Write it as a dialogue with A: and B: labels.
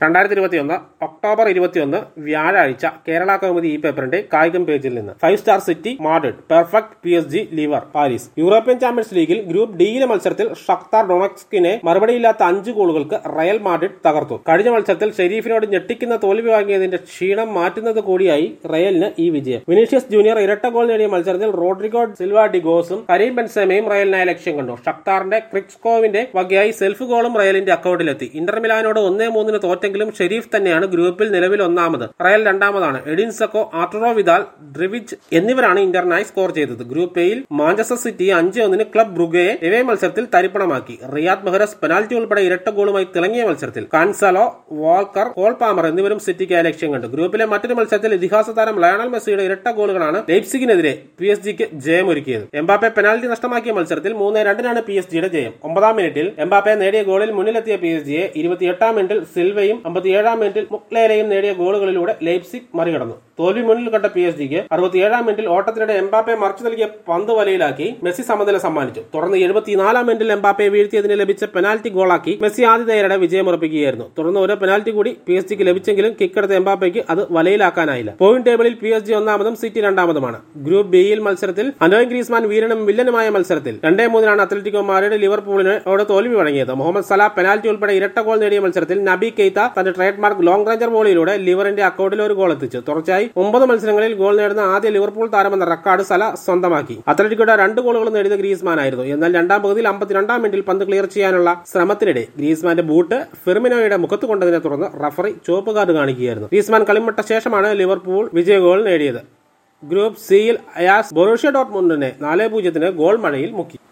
A: രണ്ടായിരത്തി ഇരുപത്തിയൊന്ന് ഒക്ടോബർ ഇരുപത്തിയൊന്ന് വ്യാഴാഴ്ച കേരള കൗമുദി ഈ പേപ്പറിന്റെ കായികം പേജിൽ നിന്ന് five star City Madrid perfect P S G ലിവർ പാരീസ് യൂറോപ്യൻ ചാമ്പ്യൻസ് ലീഗിൽ ഗ്രൂപ്പ് ഡിയിലെ മത്സരത്തിൽ ഷക്താർ ഡൊണക്സ്കിനെ മറുപടിയില്ലാത്ത അഞ്ച് ഗോളുകൾക്ക് റയൽ മാഡ്രിഡ് തകർത്തു കഴിഞ്ഞ മത്സരത്തിൽ ഷെരീഫിനോട് ഞെട്ടിക്കുന്ന തോൽവി വാങ്ങിയതിന്റെ ക്ഷീണം മാറ്റുന്നത് കൂടിയായി റയലിന് ഈ വിജയം വിനീഷ്യസ് ജൂനിയർ ഇരട്ട ഗോൾ നേടിയ മത്സരത്തിൽ റോഡ്രിഗോ സിൽവ ഡിഗോസും കരീം ബെൻസേമയും റയലിനായി ലക്ഷ്യം കണ്ടു ഷക്താറിന്റെ ക്രിക്സ്കോവിന്റെ വകയായി സെൽഫ് ഗോളും റയലിന്റെ അക്കൗണ്ടിലെത്തി ഇന്റർ മിലാനോട് ഒന്നേ മൂന്നിന് തോറ്റെങ്കിലും ഷെരീഫ് തന്നെയാണ് ഗ്രൂപ്പിൽ നിലവിൽ ഒന്നാമത് റയൽ രണ്ടാമതാണ് എഡിൻസക്കോ ആർട്ടറോ വിദാൽ ഡ്രിവിച്ച് എന്നിവരാണ് ഇന്ററിനായി സ്കോർ ചെയ്തത് ഗ്രൂപ്പ് എയിൽ മാഞ്ചസ്റ്റർ സിറ്റി അഞ്ച് ഒന്നിന് ക്ലബ് ബ്രുഗയെ ഇവേ മത്സരത്തിൽ തരിപ്പണമാക്കി റിയാദ് മെഹ്റസ് പെനാൽറ്റി ഉൾപ്പെടെ ഇരട്ട ഗോളുമായി തിളങ്ങിയ മത്സരത്തിൽ കാൻസലോ വാൾക്കർ കോൾ പാമർ എന്നിവരും സിറ്റിക്കായി ലക്ഷ്യം കണ്ടു ഗ്രൂപ്പിലെ മറ്റൊരു മത്സരത്തിൽ ഇതിഹാസ താരം ലയണൽ മെസ്സിയുടെ ഇരട്ട ഗോളുകളാണ് ലെയ്പ്സിഗിനെതിരെ പി എസ് ജിക്ക് ജയമൊരുക്കിയത് എംബാപ്പെ പെനാൽറ്റി നഷ്ടമാക്കിയ മത്സരത്തിൽ മൂന്ന് രണ്ടിനാണ് പി എസ് ജിയുടെ ജയം ഒമ്പതാം മിനിറ്റിൽ എംബാപ്പെ നേടിയ ഗോളിൽ മുന്നിലെത്തിയ പി എസ് ജിയെ ഇരുപത്തിയെട്ടാം മിനിറ്റിൽ സിൽവയും അമ്പത്തിയേഴാം മിനിറ്റിൽ മുക്ലേലയും നേടിയ ഗോളുകളിലൂടെ ലെയ്പ്സിക് മറികടന്നു തോൽവി മുന്നിൽ കണ്ട പി എസ് ജിക്ക് അറുപത്തിയേഴാം മിനിറ്റിൽ ഓട്ടത്തിനിടെ എംബാപ്പെ മറിച്ചു നൽകിയ പന്ത് വലയിലാക്കി മെസ്സി സമനില സമ്മാനിച്ചു തുടർന്ന് എഴുപത്തിനാലാം മിനിറ്റിൽ എംബാപ്പെ വീഴ്ത്തിയതിന് ലഭിച്ച പെനാൽറ്റി ഗോളാക്കി മെസ്സി ആതിഥേയരുടെ വിജയമുറപ്പിക്കുകയായിരുന്നു തുടർന്ന് ഒരു പെനാൽറ്റി കൂടി പി എസ് ജിക്ക് ലഭിച്ചെങ്കിലും കിക്കെടുത്ത എംബാപ്പയ്ക്ക് അത് വലയിലാക്കാനായില്ല പോയിന്റ് ടേബിളിൽ പി എസ് ജി ഒന്നാമതും സിറ്റി രണ്ടാമതുമാണ് ഗ്രൂപ്പ് ബിയിൽ മത്സരത്തിൽ അനോയ് ഗ്രീസ്മാൻ വീരനും വില്ലനുമായ മത്സരത്തിൽ രണ്ടേ മൂന്നിനാണ് അത്ലറ്റിക്കോ മാരുടെ ലിവർപൂളിനോട് തോൽവി വഴങ്ങിയത് മുഹമ്മദ് സലാ പെനാൽറ്റി ഉൾപ്പെടെ ഇരട്ട ഗോൾ നേടിയ മത്സരത്തിൽ നബി കെയ്ത്ത തന്റെ ട്രേഡ് മാർക്ക് ലോങ് റേഞ്ചർ ബോളിലൂടെ ലിവറിന്റെ അക്കൗണ്ടിൽ ഒരു ഗോൾ എത്തിച്ചു തുടർച്ചയായി ഒമ്പത് മത്സരങ്ങളിൽ ഗോൾ നേടുന്ന ആദ്യ ലിവർപൂൾ താരമെന്ന റെക്കോർഡ് സല സ്വന്തമാക്കി അത്ലറ്റിക്കോയുടെ രണ്ട് ഗോളുകൾ നേടിയത് ഗ്രീസ്മാൻ ആയിരുന്നു എന്നാൽ രണ്ടാം പകുതിയിൽ അമ്പത്തിരണ്ടാം മിനിറ്റിൽ പന്ത് ക്ലിയർ ചെയ്യാനുള്ള ശ്രമത്തിനിടെ ഗ്രീസ്മാന്റെ ബൂട്ട് ഫെർമിനോയുടെ മുഖത്ത് കൊണ്ടതിനെ തുടർന്ന് റഫറി ചുവപ്പ് കാർഡ് കാണിക്കുകയായിരുന്നു ഗ്രീസ്മാൻ കളിമിട്ട ശേഷമാണ് ലിവർപൂൾ വിജയ ഗോൾ നേടിയത് ഗ്രൂപ്പ് സിയിൽ അയാസ് ബൊറൂഷ്യ ഡോട്ട്മുണ്ടിനെ നാല് പൂജ്യത്തിന് ഗോൾ മഴയിൽ മുക്കി